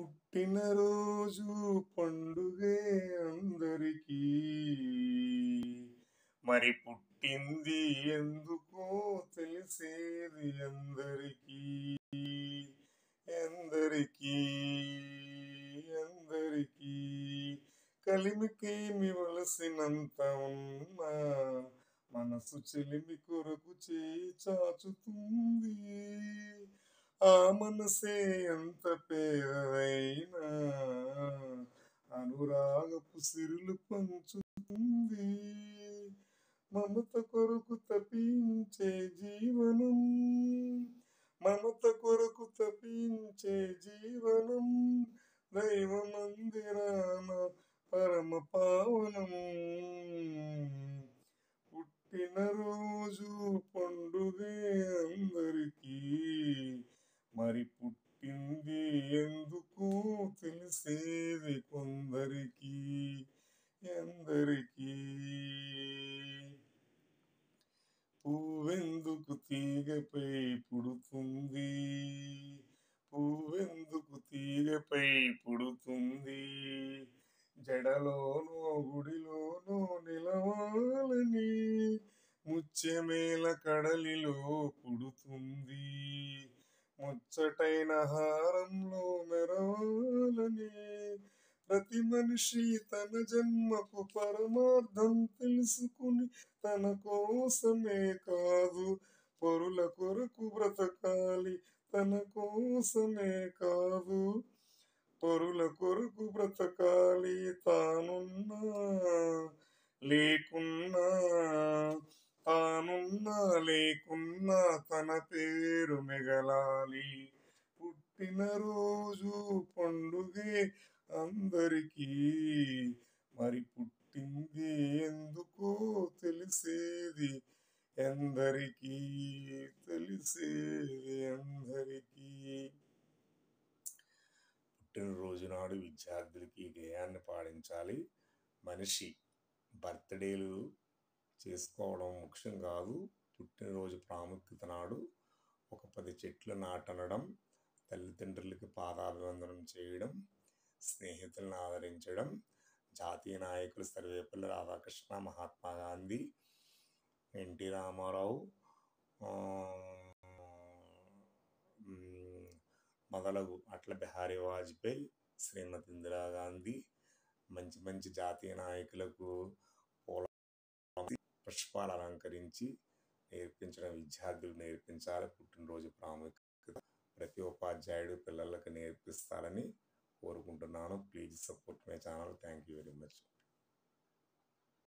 పుట్టినరోజు పండుగే అందరికీ మరి పుట్టింది ఎందుకో తెలిసేది అందరికీ ఎందరికీ ఎందరికీ కలిమికి మివలసినంత ఉన్నా మనసు చెలిమి కొరకు చేయి చాచుతుంది ఆ మనసే ఎంత పేరైనా అనురాగపు సిరులు పంచుతుంది మమత కొరకు తపించే జీవనం మమత కొరకు తపించే జీవనం దైవ మందిరాన పరమ పావనం పుట్టినరోజు పండుగే అందరికీ మరి పుట్టింది ఎందుకు తెలిసేది కొందరికి ఎందరికీ పువ్వెందుకు తీగపై పుడుతుంది పువ్వెందుకు తీగపై పుడుతుంది జడలోనో గుడిలోనో నిలవాలని ముత్యమేల కడలిలో పుడుతుంది ముచ్చటైన హారంలో మెరవాలని ప్రతి మనిషి తన జన్మకు పరమార్థం తెలుసుకుని తన కోసమే కాదు పరుల కొరకు బ్రతకాలి తన కోసమే కాదు పరుల కొరకు బ్రతకాలి తానున్నా లేకున్నా తానున్నా లేకున్నా తన పేరు మెగలాలి పుట్టినరోజు పండుగే అందరికీ మరి పుట్టింది ఎందుకో తెలిసేది ఎందరికీ తెలిసేది ఎందరికీ పుట్టినరోజు నాడు విద్యార్థులకి గేయాన్ని పాడించాలి మనిషి బర్త్డేలు చేసుకోవడం ముఖ్యం కాదు పుట్టినరోజు ప్రాముఖ్యత నాడు ఒక పది చెట్లు నాటనడం తల్లిదండ్రులకి పాదాభివందనం చేయడం స్నేహితులను ఆదరించడం జాతీయ నాయకులు సర్వేపల్లి రాధాకృష్ణ మహాత్మా గాంధీ ఎన్టీ రామారావు మొదలగు అట్ల బిహారీ వాజ్పేయి శ్రీమతి ఇందిరాగాంధీ మంచి మంచి జాతీయ నాయకులకు పూల పుష్పాలు అలంకరించి నేర్పించడం విద్యార్థులు నేర్పించాలి పుట్టినరోజు ప్రాముఖ్యత ప్రతి ఉపాధ్యాయుడు పిల్లలకు నేర్పిస్తారని కోరుకుంటున్నాను please support my channel thank you very much